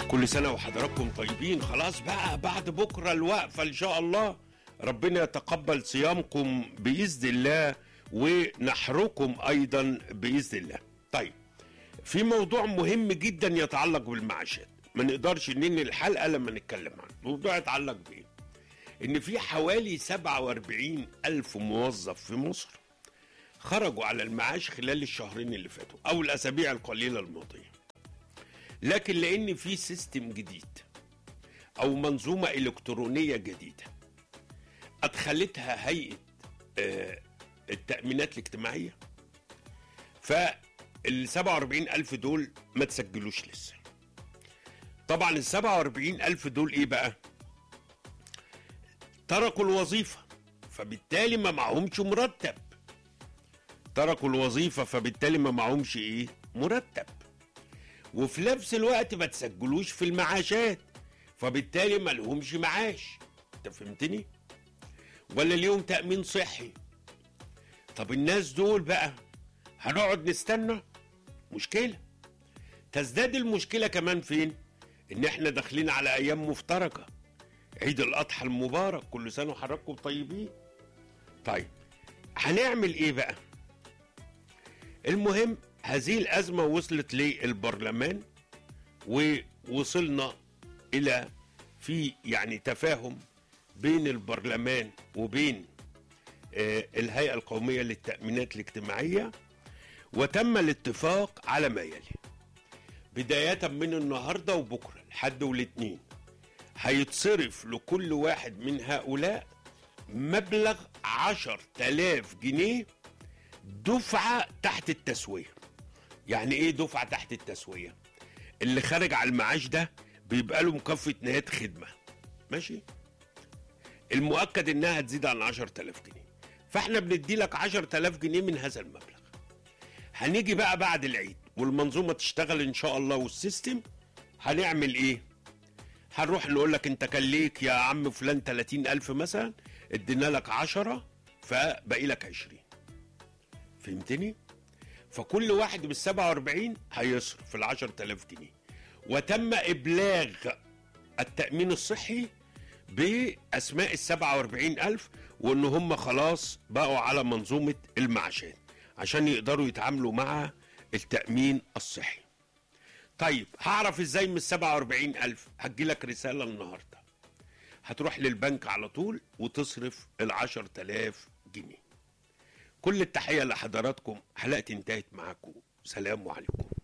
كل سنة وحضراتكم طيبين خلاص بقى بعد بكرة الوقفة إن شاء الله ربنا يتقبل صيامكم بإذن الله ونحركم أيضا بإذن الله طيب في موضوع مهم جدا يتعلق بالمعاشات ما نقدرش ننهي الحلقة لما نتكلم عنه الموضوع يتعلق بإيه إن في حوالي 47 ألف موظف في مصر خرجوا على المعاش خلال الشهرين اللي فاتوا أو الأسابيع القليلة الماضية لكن لان في سيستم جديد او منظومه الكترونيه جديده ادخلتها هيئه آه، التامينات الاجتماعيه فال 47 الف دول ما تسجلوش لسه طبعا ال 47 الف دول ايه بقى تركوا الوظيفه فبالتالي ما معهمش مرتب تركوا الوظيفه فبالتالي ما معهمش ايه مرتب وفي نفس الوقت ما تسجلوش في المعاشات فبالتالي ما لهمش معاش انت فهمتني ولا ليهم تأمين صحي طب الناس دول بقى هنقعد نستنى مشكلة تزداد المشكلة كمان فين ان احنا داخلين على ايام مفترجة عيد الاضحى المبارك كل سنة وحضراتكم طيبين طيب هنعمل ايه بقى المهم هذه الأزمة وصلت للبرلمان ووصلنا إلى في يعني تفاهم بين البرلمان وبين آه، الهيئة القومية للتأمينات الاجتماعية وتم الاتفاق على ما يلي بداية من النهاردة وبكرة الحد والاثنين هيتصرف لكل واحد من هؤلاء مبلغ عشر تلاف جنيه دفعة تحت التسوية يعني ايه دفعة تحت التسوية اللي خارج على المعاش ده بيبقى له مكافأة نهاية خدمة ماشي المؤكد انها هتزيد عن 10000 جنيه فاحنا بندي لك 10000 جنيه من هذا المبلغ هنيجي بقى بعد العيد والمنظومة تشتغل ان شاء الله والسيستم هنعمل ايه هنروح نقول لك انت كان ليك يا عم فلان 30000 مثلا ادينا لك 10 فباقي لك 20 فهمتني؟ فكل واحد بال 47 هيصرف ال 10000 جنيه وتم ابلاغ التامين الصحي باسماء ال 47000 وان هم خلاص بقوا على منظومه المعاشات عشان يقدروا يتعاملوا مع التامين الصحي. طيب هعرف ازاي من ال 47000 هتجيلك رساله النهارده هتروح للبنك على طول وتصرف ال 10000 جنيه. كل التحيه لحضراتكم حلقتي انتهت معاكم سلام عليكم